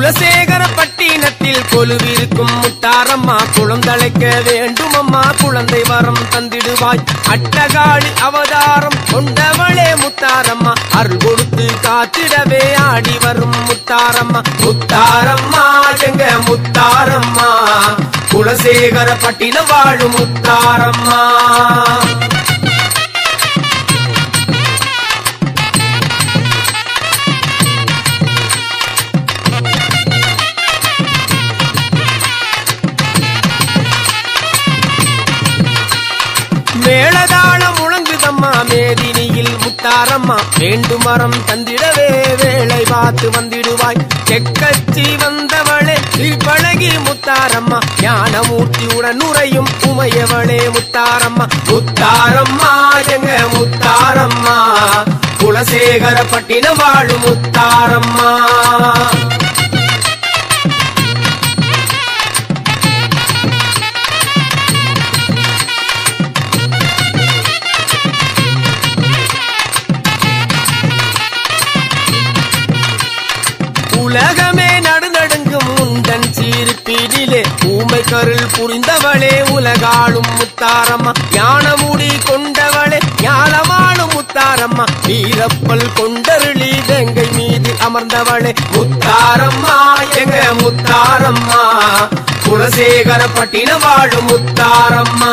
குலசேகர பட்டினத்தில் கொலுவிருக்கும் முத்தாரம்மா குழந்தழைக்க வேண்டுமம்மா குழந்தை வரம் தந்திடுவாய் அட்டகாளி அவதாரம் கொண்டவளே முத்தாரம்மா அருள் கொடுத்து காத்திடவே ஆடி வரும் முத்தாரம்மா முத்தாரம்மா எங்க முத்தாரம்மா குலசேகர பட்டினம் வாழும் முத்தாரம்மா மேளதாளம் முழங்குதம்மா மேதினியில் முத்தாரம்மா வேண்டும் மரம் தந்திடவே வேலை பார்த்து வந்திடுவாய் செக்கச்சி வந்தவளே பழகி முத்தாரம்மா ஞானமூர்த்தியுடன் உறையும் உமையவளே முத்தாரம்மா முத்தாரம்மா எங்க முத்தாரம்மா குலசேகர பட்டினம் வாழும் முத்தாரம்மா உலகமே நடுநடுங்கும் உந்தன் சீர்பீடிலே ஊமை கருள் புரிந்தவளே உலகாளும் முத்தாரம்மா ஞானமுடி கொண்டவளே ஞானமாளும் முத்தாரம்மா வீரப்பல் கொண்டருளி வெங்கை மீது அமர்ந்தவளே முத்தாரம்மா எங்க முத்தாரம்மா குலசேகர பட்டினம் வாழும் முத்தாரம்மா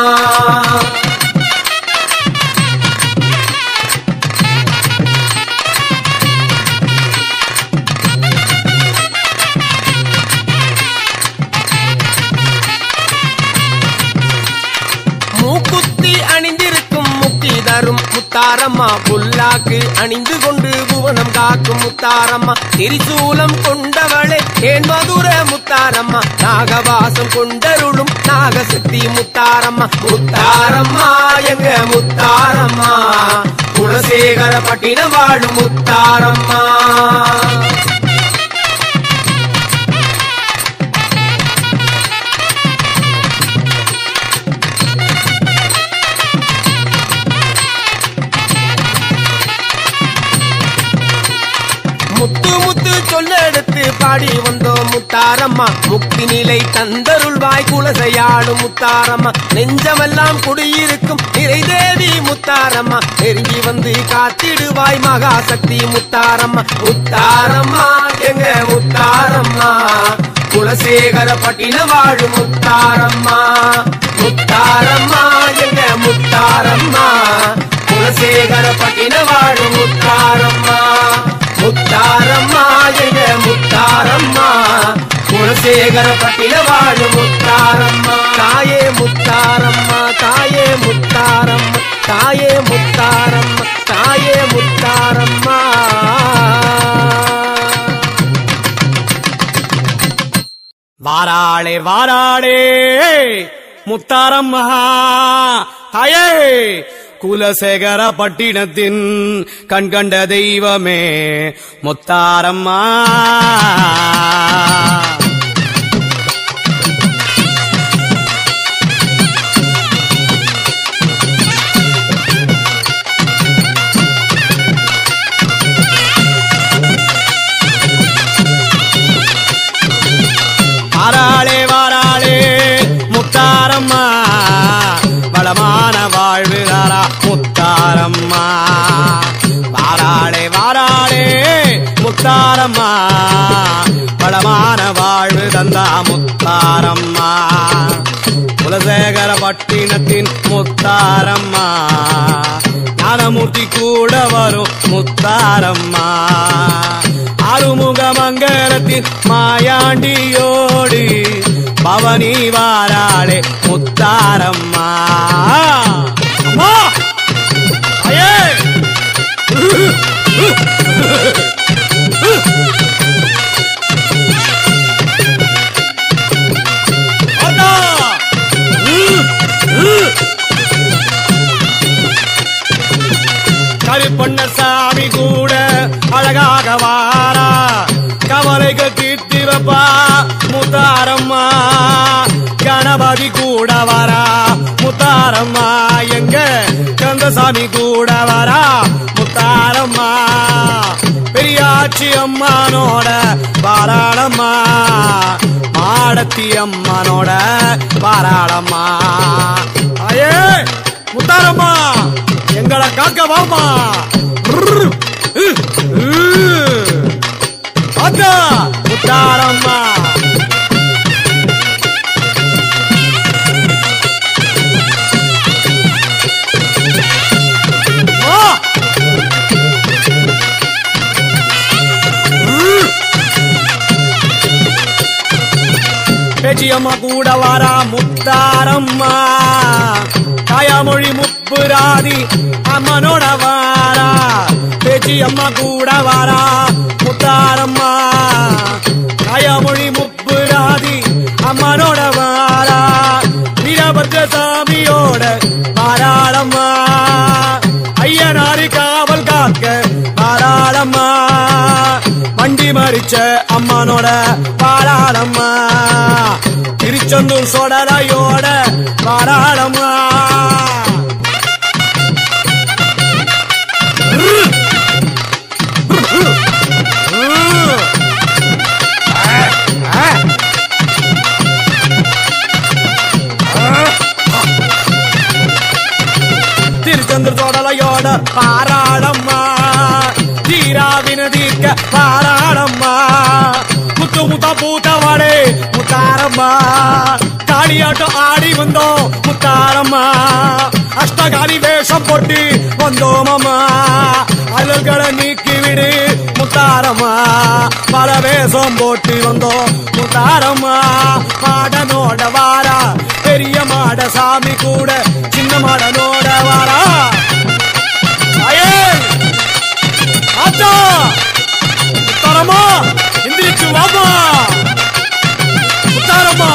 மூக்குத்தி அணிந்திருக்கும் முக்தி தரும் முத்தாரம்மா புல்லாக்கு அணிந்து கொண்டு புவனம் காக்கும் முத்தாரம்மா திரிசூலம் கொண்டவளே ஏன் மதுர முத்தாரம்மா நாகவாசம் கொண்டருளும் நாகசக்தி முத்தாரம்மா முத்தாரம்மா எங்க முத்தாரம்மா குலசேகர பட்டினம் வாழும் முத்தாரம்மா முத்து முத்து சொல்லெடுத்து பாடி வந்தோம் முத்தாரம்மா முக்தி நிலை தந்தருள்வாய் குலசையாடும் முத்தாரம்மா நெஞ்சமெல்லாம் குடியிருக்கும் நிறைதேவி முத்தாரம்மா நெருங்கி வந்து காத்திடுவாய் மகாசக்தி முத்தாரம்மா முத்தாரம்மா எங்க முத்தாரம்மா குலசேகர பட்டினம் வாழும் முத்தாரம்மா முத்தாரம்மா எங்க முத்தாரம்மா குலசேகர பட்டினம் வாழும் முத்தாரம்மா முத்தாரம்மா எங்க முத்தாரம்மா குலசேகர பட்டின வாழும் முத்தாரம்மா தாயே முத்தாரம்மா தாயே முத்தாரம்மா தாயே முத்தாரம்மா தாயே முத்தாரம்மா வாராளே வாராளே முத்தாரம்மா தாயே குலசேகர பட்டினத்தின் கண்கண்ட தெய்வமே முத்தாரம்மா வாராளே வாராளே முத்தாரம்மா வளமான வாழ்வு தாரா முத்தாரம்மா வாராளே வாராளே முத்தாரம்மா வளமான வாழ்வு தந்தா முத்தாரம்மா குலசேகர பட்டினத்தின் முத்தாரம்மா ஞானமூர்த்தி கூட வரும் முத்தாரம்மா ஆறுமுக மங்கரத்தின் மாயாண்டியோடு பவனி வாராளே முத்தாரம்மா அம்மா! தாயே! வாடா! கருப்பண்ணசாமி கூட அழகாக வாரா கவலைகள் தீர்த்தி வைப்பா முத்தாரம்மா கணபதி கூட வரா முத்தாரம்மா எங்க கந்தசாமி கூட வரா முத்தாரம்மா பெரிய மீனாட்சி அம்மானோட பாராளம்மா மாடத்தி அம்மனோட பாராளம்மா ஆயே முத்தாரம்மா எங்களை காக்க வாமா அக்கா முத்தாரம்மா ஆ பேச்சியம்மா கூட வாரா முத்தாரம்மா காயாமொழி முப்புராதி அம்மனோட வாரா பேச்சியம்மா கூட வாரா முத்தாரம்மா காயாமொழி முப்புராதி அம்மனோட வாரா வீரபத்ர சாமியோட பாராளம்மா ஐயனாரி காவல் காக்க பாராளம்மா வண்டி மறிச்ச அம்மனோட பாராளம்மா திருச்செந்தூர் சொடலையோட பாராளம்மா திருச்செந்தூர் சொடலையோட பாராளம்மா தீராவின தீர்க்க பாராளம்மா முத்து முத்தா பூத்தவாடே முத்தாரம்மா காளியாட்டம் ஆடி வந்தோம் முத்தாரம்மா அஷ்டகாலி வேஷம் போட்டு வந்தோம் அம்மா அழல்களை நீக்கி விடு முத்தாரம்மா பல வேஷம் போட்டு வந்தோம் முத்தாரம்மா மாடனோட வாரா பெரிய மாட சாமி கூட சின்ன மாடனோட வாரா ஐயே ஆத்தா முத்தாரம்மா எந்திரிச்சு வாமா முத்தாரம்மா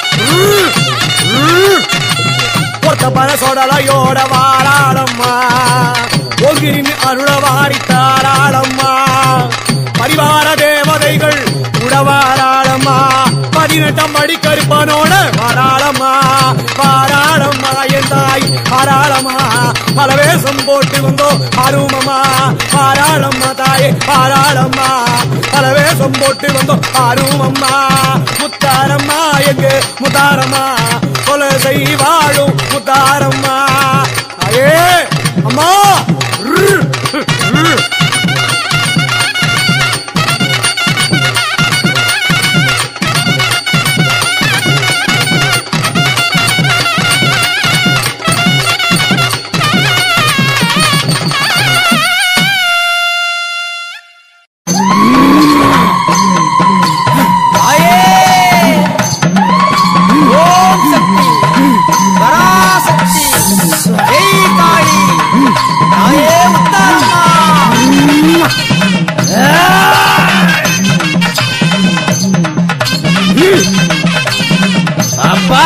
ஒருத்த பல சொடலையோட வாராளம்மா ஒகிரின் அருள வாரி தாராளம்மா பரிவார தேவதைகள் உடவாராளம்மா பதினெட்டாம் அடி கருப்பனோட வாராளம்மா வாராளம்மா என் தாய் வாராளம்மா பல வேஷம் போட்டு வந்தோம் அருமம்மா வாராளம்மா தாயே வாராளம்மா பல வேஷம் போட்டு வந்தோம் அருமம்மா முத்தாரம்மா எங்க முத்தாரம்மா கொலை செய்வாழும் முத்தாரம்மா அயே அம்மா ரு, ரு. தாயே ஓம் சக்தி பராசக்தி ஜெய் காளி தாயே உத்தாரம்மா அப்பா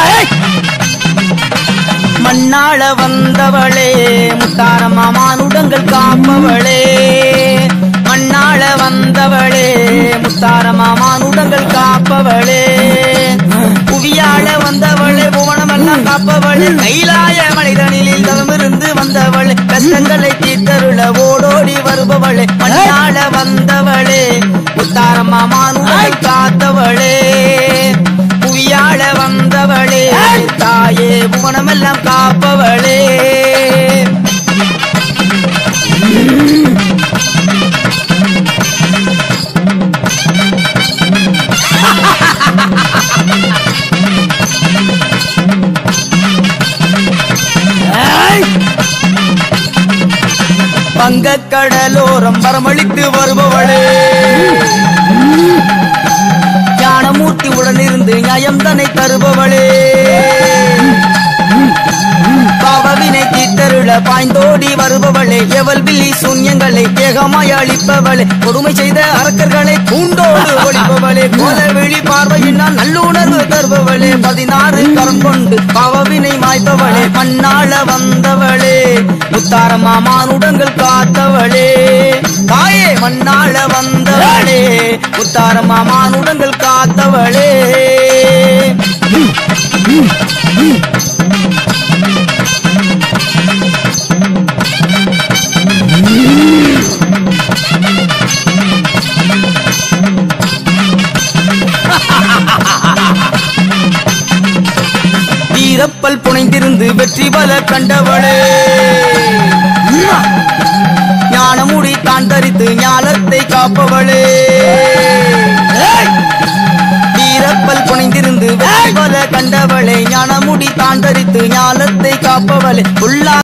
மண்ணாள வந்தவளே முத்தாரம்மா மானுடங்கள் காப்பவளே மண்ணாள வந்தவளே முத்தாரம்மா மானுடங்கள் காப்பவளே புவியாள வந்தவளே புவனமெல்லாம் காப்பவளே கைலாய மனிதனில் தவமிருந்து வந்தவளே கஷ்டங்களை தீர்த்தருள ஓடோடி வருபவளே மண்ணாள வந்தவளே முத்தாரம்மா மானுடங்கள் காத்தவளே புவியாள வந்தவளே தாயே புவனமெல்லாம் காப்பவளே வங்கக் கடலோரம் வரமளித்து வருபவளே ஞானமூர்த்தி உடனிருந்து நியாயம் தன்னை தருபவளே பாவவினை தீர்த்தருள பாய்ந்தோடி வருபவளே எவள் பில்லி சூன்யங்களை ஏகமாய் அளிப்பவளே கொடுமை செய்த அரக்கர்களை கூண்டோடு ஒழிப்பவளே கோல விழி பார்வையினால் நல்லுணர்வு தருபவளே பதினாறு கரம் கொண்டு பாவவினை மாய்ப்பவளே மண்ணாள வந்தவளே முத்தாரமா மானுடங்கள் காத்தவளே தாயே மண்ணாள வந்தவளே முத்தாரமா மானுடங்கள் காத்தவளே வீரப்பல் புனைந்திருந்து வெற்றி பல கண்டவளே ஞானமுடி தான் தரித்து ஞானத்தை காப்பவளே வீரப்பல் புனைந்திருந்து வெற்றி பல கண்டவளே ஞானமுடி தான் தரித்து ஞானத்தை காப்பவளே உள்ளா